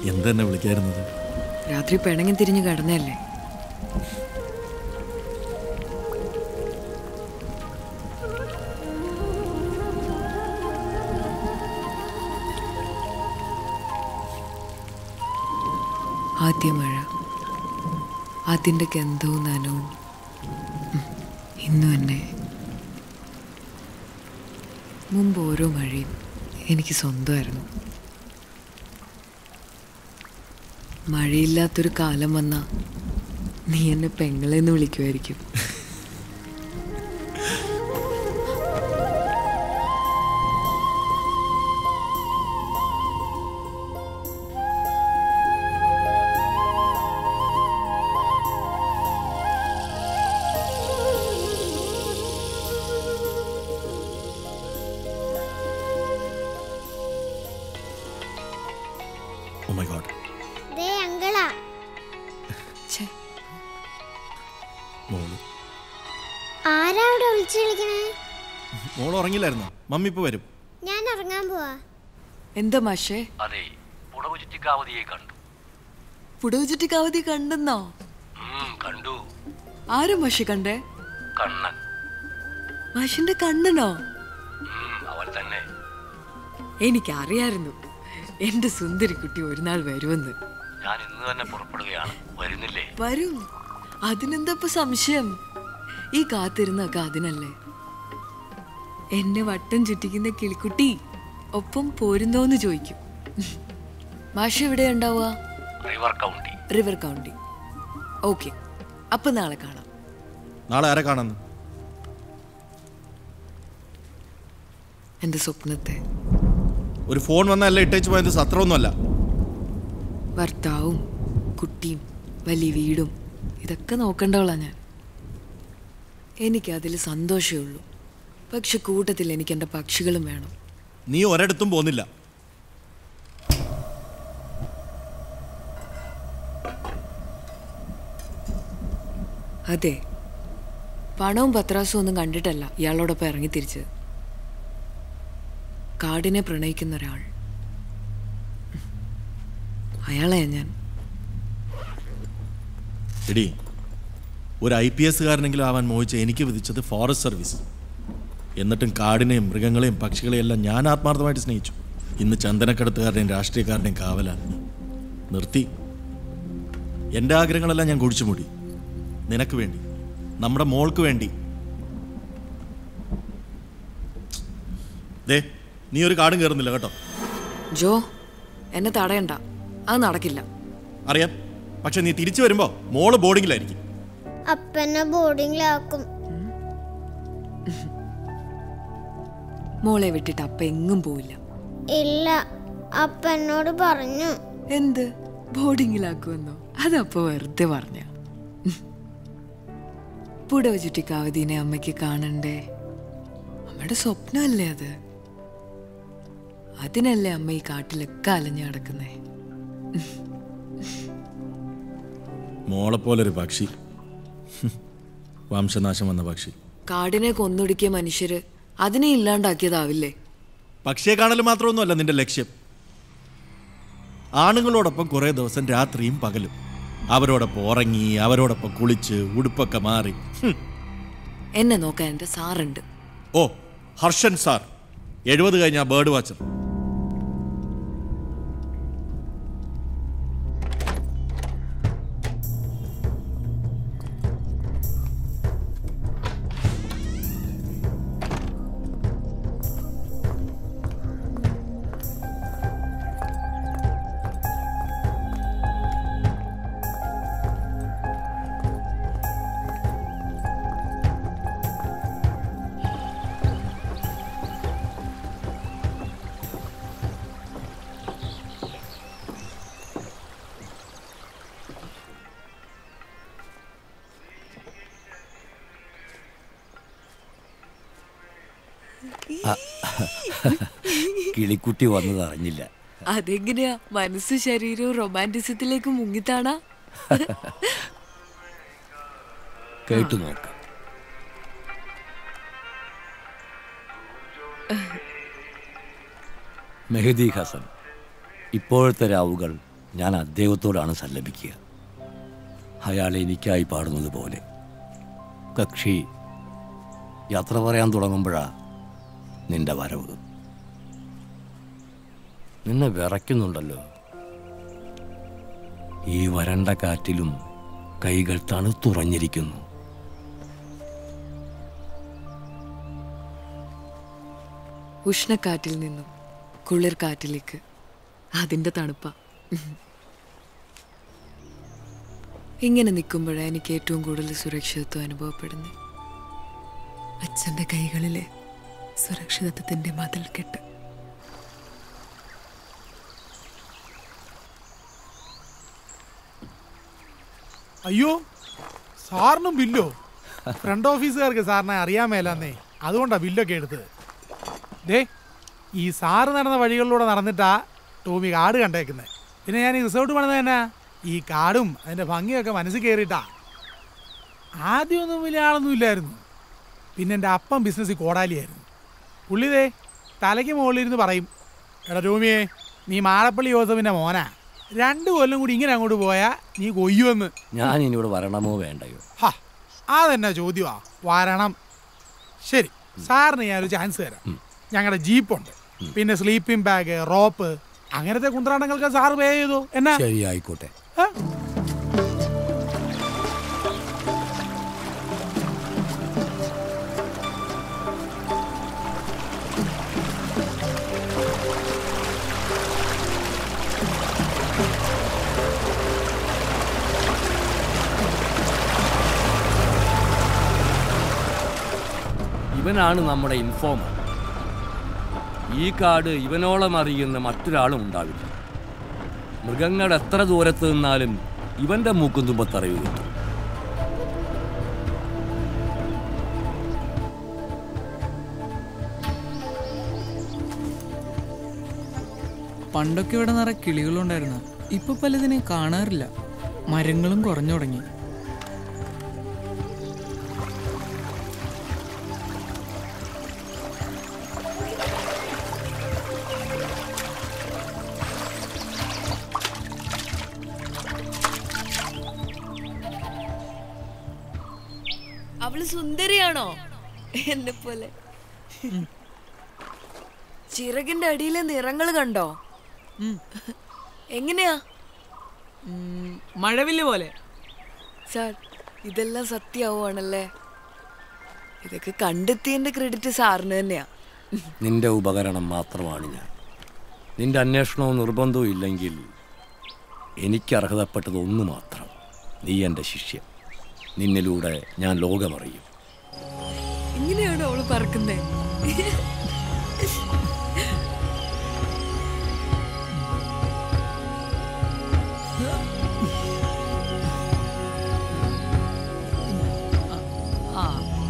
എന്തെന്നെ വിളിക്കായിരുന്നത് രാത്രി പിണങ്ങി തിരിഞ്ഞു കിടന്നല്ലേ ആദ്യ മഴ അതിൻ്റെ ഗന്ധവും നനവും ഉം, ഇന്നും എന്നെ മുമ്പ് ഓരോ മഴയും എനിക്ക് സ്വന്തമായിരുന്നു മഴയില്ലാത്തൊരു കാലം വന്നാ നീ എന്നെ പെങ്ങളെന്ന് വിളിക്കുമായിരിക്കും ഓ മൈ ഗോഡ് ദേ അങ്കളാ ഛേ മോള് ആരാ അവിടെ വിളിച്ചു വിളിക്കണേ മോൾ ഉറങ്ങില്ലായിരുന്നോ മമ്മി ഇപ്പൊ വരും ഞാൻ ഇറങ്ങാൻ പോവാ എന്താ മാഷേ അതെ പുടവ് ചുറ്റിക്കാവതിയെ കണ്ടു പുടവ് ചുറ്റിക്കാവതി കണ്ടെന്നോ ഉം, കണ്ടു ആരും മാഷെ കണ്ടേ കണ്ണൻ മാഷിന്റെ കണ്ണനോ ഉം, അവൻ തന്നെ എനിക്കറിയായിരുന്നു എന്റെ സുന്ദരി കുട്ടി ഒരു നാൾ വരുമെന്ന് ഞാൻ ഇന്ന് തന്നെ പുറപ്പെടുകയാണ് വരുന്നില്ലേ വരും അതിനെന്താ ഇപ്പൊ സംശയം ഈ കാത്തിരുന്നൊക്കെ അതിനല്ലേ എന്നെ വട്ടം ചുറ്റിക്കുന്ന കിളിക്കുട്ടി ഒപ്പം പോരുന്നോന്ന് ചോദിക്കും മാഷ എവിടെ ഉണ്ടാവുക River County River County okay അപ്പൊ നാളെ കാണാം നാളെ ആരെ കാണാന്ന് എന്റെ സ്വപ്നത്തെ ഒരു ഫോൺ വന്നല്ല ഇട്ടേച്ച് പോയത് സത്രമൊന്നുമല്ല ഭർത്താവും കുട്ടിയും വലിയ വീടും ഇതൊക്കെ നോക്കണ്ടവളാ ഞാൻ എനിക്കതിൽ സന്തോഷമേ ഉള്ളൂ പക്ഷെ കൂട്ടത്തിൽ എനിക്ക് എൻ്റെ പക്ഷികളും വേണം നീ ഒരിടത്തും പോകുന്നില്ല അതെ പണവും പത്രാസും ഒന്നും കണ്ടിട്ടല്ല ഇയാളോടൊപ്പം ഇറങ്ങി തിരിച്ചത് കാടിനെ പ്രണയിക്കുന്ന ഒരാൾ അയാളെ ഞാൻ എടി ഒരു ഐ പി എസ്സുകാരനെങ്കിലും ആവാൻ മോഹിച്ച് എനിക്ക് വിധിച്ചത് ഫോറസ്റ്റ് സർവീസ് എന്നിട്ടും കാടിനെയും മൃഗങ്ങളെയും പക്ഷികളെയും എല്ലാം ഞാൻ ആത്മാർത്ഥമായിട്ട് സ്നേഹിച്ചു ഇന്ന് ചന്ദനക്കടത്തുകാരുടെയും രാഷ്ട്രീയക്കാരുടെയും കാവലാണ് നിർത്തി എൻ്റെ ആഗ്രഹങ്ങളെല്ലാം ഞാൻ കുഴിച്ചു മൂടി നിനക്ക് വേണ്ടി നമ്മുടെ മോൾക്ക് വേണ്ടി ദേ നീ ഒരു കാടും കയറുന്നില്ല കേട്ടോ ജോ എന്നെ തടയണ്ട അത് നടക്കില്ല അറിയാം പക്ഷെ നീ തിരിച്ചു വരുമ്പോൾ മോള് ബോർഡിങ്ങിലായിരിക്കും അപ്പനെ ബോർഡിങ്ങിലാക്കും മോളെ വിട്ടിട്ട് അപ്പ എങ്ങും പോയില്ല ഇല്ല അപ്പനോട് പറഞ്ഞു എന്ത് ബോർഡിങ്ങിലാക്കുമെന്നോ അതപ്പോ വെറുതെ പറഞ്ഞ പുടവ ചുറ്റിക്കാവതീനെ അമ്മയ്ക്ക് കാണണ്ടേ അമ്മയുടെ സ്വപ്നമല്ലേ അത് അതിനല്ലേ അമ്മ ഈ കാട്ടിലൊക്കെ അലഞ്ഞു നടക്കുന്നേ മോളെപ്പോലൊരു പക്ഷി വംശനാശം വന്ന പക്ഷി കാടിനെ കൊന്നൊടുക്കിയ മനുഷ്യര് അതിനെ ഇല്ലാണ്ടാക്കിയതാവില്ലേ പക്ഷിയെ കാണൽ മാത്രമൊന്നുമല്ല നിന്റെ ലക്ഷ്യം ആണുങ്ങളോടൊപ്പം കുറേ ദിവസം രാത്രിയും പകലും അവരോടൊപ്പം ഉറങ്ങി അവരോടൊപ്പം കുളിച്ച് ഉടുപ്പൊക്കെ മാറി ഹും. എന്നെ നോക്കാൻ എന്റെ സാറുണ്ട് ഓ ഹർഷൻ സാർ എഴുപത് കഴിഞ്ഞ ബേർഡ് വാച്ചർ കിളിക്കുട്ടി വന്നത് അറിഞ്ഞില്ല അതെങ്ങനെയാ മനസ്സ് ശരീരവും റൊമാൻറ്റിസത്തിലേക്ക് മുങ്ങിത്താണാ കേട്ടു നോക്ക് മെഹദി ഹസൻ ഇപ്പോഴത്തെ രാവുകൾ ഞാൻ അദ്ദേഹത്തോടാണ് സല്ലപിക്കുക അയാൾ എനിക്കായി പാടുന്നത് പോലെ കക്ഷി യാത്ര പറയാൻ തുടങ്ങുമ്പോഴാ നിന്റെ വരവ് നിന്നെ വിറയ്ക്കുന്നുണ്ടല്ലോ ഈ വരണ്ട കാറ്റിലും കൈകൾ തണുത്തുറഞ്ഞിരിക്കുന്നു ഉഷ്ണക്കാറ്റിൽ നിന്നും കുളിർ കാറ്റിലേക്ക് അതിൻ്റെ തണുപ്പ ഇങ്ങനെ നിൽക്കുമ്പോഴാണ് എനിക്ക് ഏറ്റവും കൂടുതൽ സുരക്ഷിതത്വം അനുഭവപ്പെടുന്നത് അച്ഛൻ്റെ കൈകളിലെ സുരക്ഷിതത്വത്തിൻ്റെ മതിൽക്കെട്ട് അയ്യോ സാറിനും ബില്ലോ ഫ്രണ്ട് ഓഫീസുകാർക്ക് സാറിനെ അറിയാൻ മേലാന്നേ അതുകൊണ്ടാ ബില്ലൊക്കെ എടുത്തത് ദേ ഈ സാറ് നടന്ന വഴികളിലൂടെ നടന്നിട്ടാ ടോമി കാട് കണ്ടേക്കുന്നത് പിന്നെ ഞാൻ ഈ റിസോർട്ട് പണിത് തന്നെ ഈ കാടും അതിൻ്റെ ഭംഗിയൊക്കെ മനസ്സിൽ കയറിയിട്ടാ ആദ്യമൊന്നും വലിയ ആളൊന്നും ഇല്ലായിരുന്നു പിന്നെ എൻ്റെ അപ്പം ബിസിനസ്സിൽ കോടാലിയായിരുന്നു പുള്ളി ദേ തലയ്ക്ക് മുകളിലിരുന്ന് പറയും എടാ ടോമിയെ നീ മാളപ്പള്ളി ജോസഫിൻ്റെ മോനാ രണ്ട് കൊല്ലം കൂടി ഇങ്ങനെ അങ്ങോട്ട് പോയാ നീ കൊയ്യുമെന്ന് ഞാൻ ഇനിവിടെ വരണമോ വേണ്ടയോ ഹാ അതെന്നാ ചോദ്യമാ വരണം ശരി സാറിന് ഞാനൊരു ചാൻസ് തരാം ഞങ്ങളുടെ ജീപ്പുണ്ട് പിന്നെ സ്ലീപ്പിംഗ് ബാഗ് റോപ്പ് അങ്ങനത്തെ കുന്ത്രാണ്ടങ്ങൾക്ക് സാറ് പേ ചെയ്തു എന്നാ ശരി ആയിക്കോട്ടെ ആ? ഇവനാണ് നമ്മുടെ ഇൻഫോമർ ഈ കാട് ഇവനോളം അറിയുന്ന മറ്റൊരാളും ഉണ്ടാവില്ല മൃഗങ്ങൾ എത്ര ദൂരത്ത് നിന്നാലും ഇവന്റെ മൂക്കും തുമ്പത്തറിവ് കിട്ടും പണ്ടൊക്കെ ഇവിടെ നിറയെ കിളികളുണ്ടായിരുന്നു ഇപ്പൊ പലതിനെ കാണാറില്ല മരങ്ങളും കുറഞ്ഞു തുടങ്ങി അവള് സുന്ദരിയാണോ എന്നെ പോലെ ചിറകിന്റെ അടിയിലെ നിറങ്ങൾ കണ്ടോ എങ്ങനെയാ ഉം, മഴവില്ല് പോലെ സാർ ഇതെല്ലാം സത്യമാവുകയാണല്ലേ ഇതൊക്കെ കണ്ടെത്തിയതിന്റെ ക്രെഡിറ്റ് സാറിന് തന്നെയാ നിന്റെ ഉപകരണം മാത്രമാണ് ഞാൻ നിന്റെ അന്വേഷണവും നിർബന്ധവും ഇല്ലെങ്കിൽ എനിക്ക് അർഹതപ്പെട്ടത് ഒന്ന് മാത്രം നീ എൻ്റെ ശിഷ്യൻ നിന്നിലൂടെ ഞാൻ ലോകമറിയും ഇങ്ങനെയാണോ അവള് പറക്കുന്നേ ആ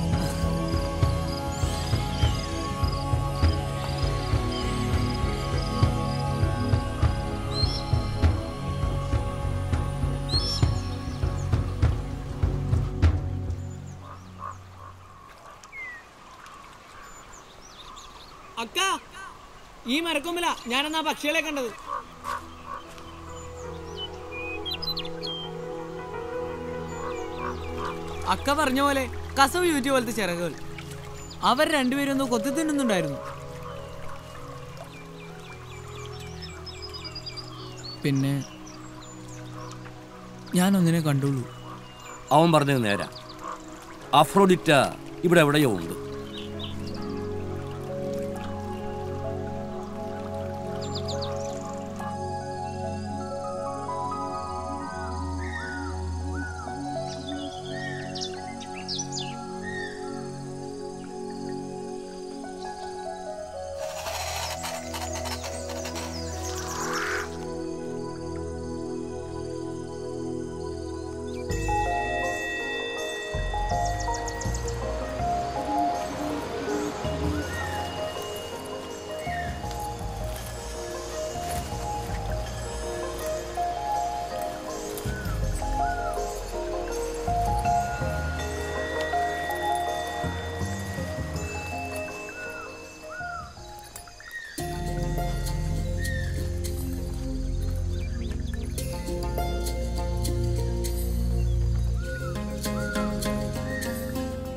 അക്ക ഈ മരക്കൊമ്പില ഞാനെന്നാ പക്ഷികളെ കണ്ടത് അക്ക പറഞ്ഞ പോലെ കസവ് യൂറ്റി പോലത്തെ ചിറകുകൾ അവർ രണ്ടുപേരും ഒന്ന് കൊത്തി തിന്നുന്നുണ്ടായിരുന്നു പിന്നെ ഞാൻ ഒന്നിനെ കണ്ടുള്ളൂ അവൻ പറഞ്ഞത് നേരാ അഫ്രോഡിറ്റ ഇവിടെ എവിടെയോ ഉണ്ട്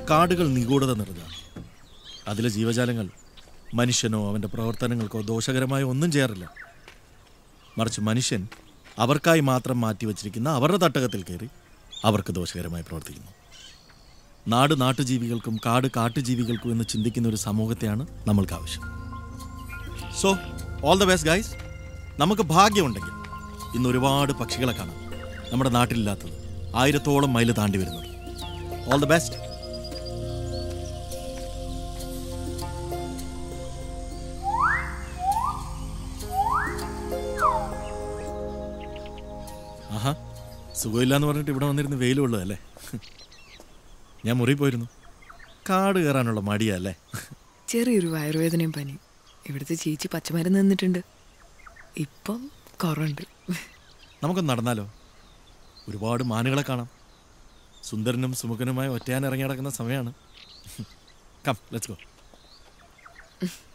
കാടുകൾ നിഗൂഢത നിറഞ്ഞതാണ് അതിലെ ജീവജാലങ്ങൾ മനുഷ്യനോ അവൻ്റെ പ്രവർത്തനങ്ങൾക്കോ ദോഷകരമായ ഒന്നും ചെയ്യാറില്ല മറിച്ച് മനുഷ്യൻ അവർക്കായി മാത്രം മാറ്റിവെച്ചിരിക്കുന്ന അവരുടെ തട്ടകത്തിൽ കയറി അവർക്ക് ദോഷകരമായി പ്രവർത്തിക്കുന്നു നാട് നാട്ടുജീവികൾക്കും കാട് കാട്ടുജീവികൾക്കും എന്ന് ചിന്തിക്കുന്ന ഒരു സമൂഹത്തെയാണ് നമ്മൾക്ക് ആവശ്യം so all the best guys നമുക്ക് ഭാഗ്യമുണ്ടെങ്കിൽ ഇന്ന് ഒരുപാട് പക്ഷികളെ കാണാം നമ്മുടെ നാട്ടിലില്ലാത്തത് ആയിരത്തോളം മൈൽ താണ്ടി വരുന്നത് ഓൾ ദ ബെസ്റ്റ് ആഹാ സുഖമില്ലാന്ന് പറഞ്ഞിട്ട് ഇവിടെ വന്നിരുന്ന് വെയിലുള്ളതല്ലേ ഞാൻ മുറി പോയിരുന്നു കാട് കയറാനുള്ള മടിയാ അല്ലേ ചെറിയൊരു വയറുവേദനയും പനി ഇവിടുത്തെ ചേച്ചി പച്ചമരുന്ന് നിന്നിട്ടുണ്ട് ഇപ്പം കുറവുണ്ട് നമുക്കൊന്ന് നടന്നാലോ ഒരുപാട് മാനുകളെ കാണാം സുന്ദരനും സുമുഖനുമായ ഒറ്റയാൻ ഇറങ്ങി നടക്കുന്ന സമയമാണ് കം ലെറ്റ്സ് ഗോ